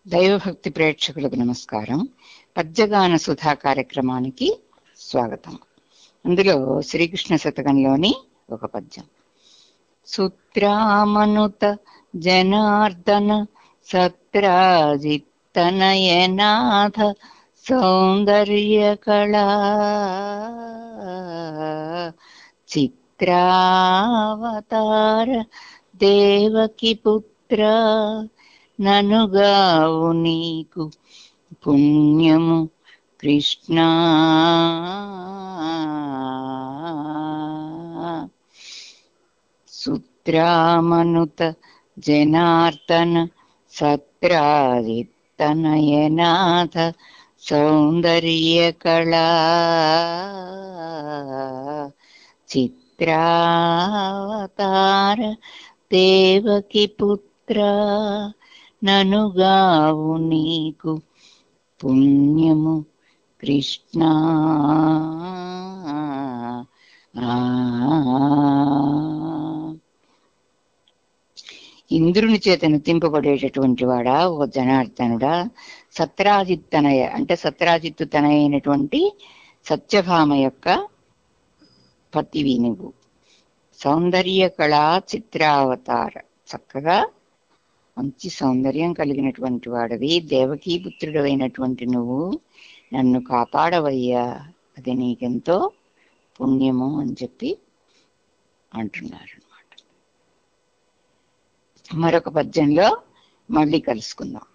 దైవభక్తి ప్రేక్షకులకు నమస్కారం పద్యగాన సుధా కార్యక్రమానికి స్వాగతం అందులో శ్రీకృష్ణ శతకంలోని ఒక పద్యం సుత్రామనుత జనార్దన సత్రాజిత్తనయనాథ సౌందర్య కళా చిత్రావతార దేవకి పుత్ర ననుగావు నీకు పుణ్యము కృష్ణ సుత్రామనుత జనార్దన సత్రాదిత్తనయనాథ సౌందర్య కళా చిత్రావతార దేవకి పుత్ర ననుగావు నీకు పుణ్యము కృష్ణ ఇంద్రుని చేత నృతింపబడేటటువంటి వాడా ఓ జనార్దనుడా సత్రాజిత్తనయ అంటే సత్రాజిత్తు తనయ అయినటువంటి సత్యభామ యొక్క పతివి నువ్వు సౌందర్య కళా చిత్రావతార చక్కగా మంచి సౌందర్యం కలిగినటువంటి వాడివి దేవకీ పుత్రుడమైనటువంటి నువ్వు నన్ను కాపాడవయ్యా అది నీకెంతో పుణ్యము అని చెప్పి అంటున్నారు అనమాట మరొక పద్యంలో మళ్ళీ కలుసుకుందాం